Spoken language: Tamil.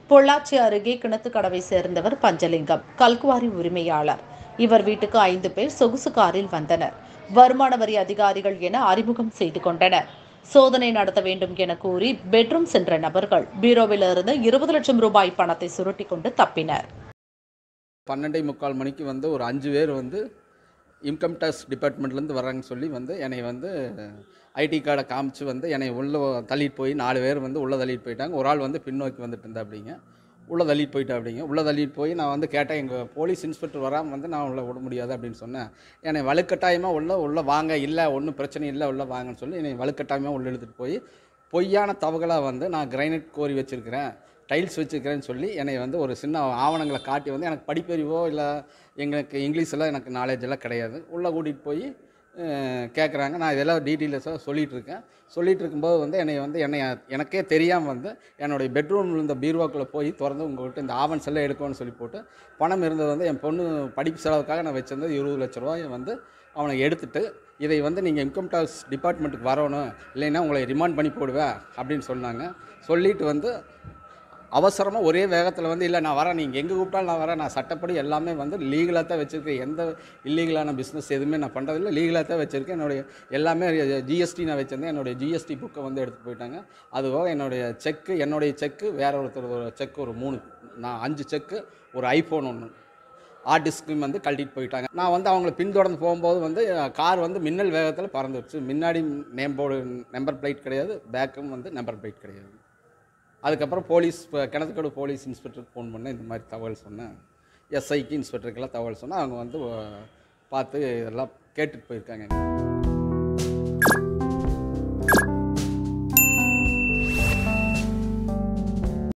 பொள்ளாச்சி அருகே கிணத்துக்கடவை சேர்ந்தவர் பஞ்சலிங்கம் கல்குவாரி உரிமையாளர் இவர் வீட்டுக்கு ஐந்து பேர் சொகுசு காரில் வந்தனர் வருமான வரி அதிகாரிகள் என அறிமுகம் செய்து கொண்டனர் சோதனை நடத்த வேண்டும் என கூறி பெட்ரூம் சென்ற நபர்கள் பீரோவில் இருந்து இருபது லட்சம் ரூபாய் பணத்தை சுருட்டி கொண்டு தப்பினர் பன்னெண்டே முக்கால் மணிக்கு வந்து ஒரு அஞ்சு பேர் வந்து இன்கம் டேக்ஸ் டிபார்ட்மெண்ட்லேருந்து வர்றாங்கன்னு சொல்லி வந்து என்னை வந்து ஐடி கார்டை காமிச்சு வந்து என்னை உள்ளே தள்ளிட்டு போய் நாலு பேர் வந்து உள்ளே தள்ளிட்டு போயிட்டாங்க ஒரு ஆள் வந்து பின்னோக்கி வந்துட்டு இருந்தா அப்படிங்க உள்ளே தள்ளிட்டு போயிட்டா அப்படிங்க உள்ளே தள்ளிட்டு போய் நான் வந்து கேட்டேன் எங்கள் போலீஸ் இன்ஸ்பெக்டர் வராமல் வந்து நான் உள்ளே விட முடியாது அப்படின்னு சொன்னேன் என்னை வலுக்கட்டாயமாக உள்ள உள்ளே வாங்க இல்லை ஒன்றும் பிரச்சனை இல்லை உள்ளே வாங்கன்னு சொல்லி என்னை வலுக்கட்டாயமாக உள்ளே இழுத்துட்டு போய் பொய்யான தவகலாக வந்து நான் கிரைனைட் கோரி வச்சுருக்கிறேன் டைல்ஸ் வச்சுருக்கிறேன்னு சொல்லி என்னை வந்து ஒரு சின்ன ஆவணங்களை காட்டி வந்து எனக்கு படிப்பறிவோ இல்லை எங்களுக்கு இங்கிலீஷ் எல்லாம் எனக்கு நாலேஜ் எல்லாம் கிடையாது உள்ளே கூட்டிகிட்டு போய் கேட்குறாங்க நான் இதெல்லாம் டீட்டெயில்ஸாக சொல்லிகிட்டு இருக்கேன் சொல்லிகிட்டு இருக்கும்போது வந்து என்னை வந்து என்னை எனக்கே தெரியாமல் வந்து என்னுடைய பெட்ரூமில் இருந்த பீர்வாக்குள்ளே போய் திறந்து உங்கள்கிட்ட இந்த ஆவன்ஸ் எல்லாம் எடுக்கணும்னு சொல்லி போட்டு பணம் இருந்தது வந்து என் பொண்ணு படிப்பு செலவுக்காக நான் வச்சிருந்தது இருபது லட்ச ரூபாயை வந்து அவனை எடுத்துட்டு இதை வந்து நீங்கள் இன்கம் டேக்ஸ் டிபார்ட்மெண்ட்டுக்கு வரணும் இல்லைன்னா உங்களை ரிமாண்ட் பண்ணி போடுவேன் அப்படின்னு சொன்னாங்க சொல்லிட்டு வந்து அவசரமாக ஒரே வேகத்தில் வந்து இல்லை நான் வரேன் நீங்கள் எங்கே கூப்பிட்டாலும் நான் வரேன் நான் சட்டப்படி எல்லாமே வந்து லீகலாக தான் வச்சுருக்கேன் எந்த இல்லீகலான பிஸ்னஸ் எதுவுமே நான் பண்ணுறதில்ல லீகலாக தான் வச்சுருக்கேன் என்னுடைய எல்லாமே ஜிஎஸ்டி நான் வச்சுருந்தேன் என்னுடைய ஜிஎஸ்டி புக்கை வந்து எடுத்துகிட்டு போயிட்டாங்க அதுபோக என்னுடைய செக்கு என்னுடைய செக்கு வேற ஒருத்தர் ஒரு செக் ஒரு மூணு நான் அஞ்சு செக்கு ஒரு ஐஃபோன் ஒன்று ஹார்ட் டிஸ்க்கும் வந்து கழட்டிட்டு போயிட்டாங்க நான் வந்து அவங்கள பின்தொடர்ந்து போகும்போது வந்து கார் வந்து மின்னல் வேகத்தில் பறந்துருச்சு முன்னாடி நேம் போர்டு நம்பர் பிளேட் கிடையாது பேக்கும் வந்து நம்பர் பிளேட் கிடையாது அதுக்கப்புறம் போலீஸ் இப்போ கிணத்துக்கடு போலீஸ் இன்ஸ்பெக்டருக்கு ஃபோன் பண்ணேன் இந்த மாதிரி தகவல் சொன்னேன் எஸ்ஐக்கு இன்ஸ்பெக்டருக்கெல்லாம் தகவல் சொன்னேன் அவங்க வந்து அஹ், பார்த்து இதெல்லாம் கேட்டுட்டு போயிருக்காங்க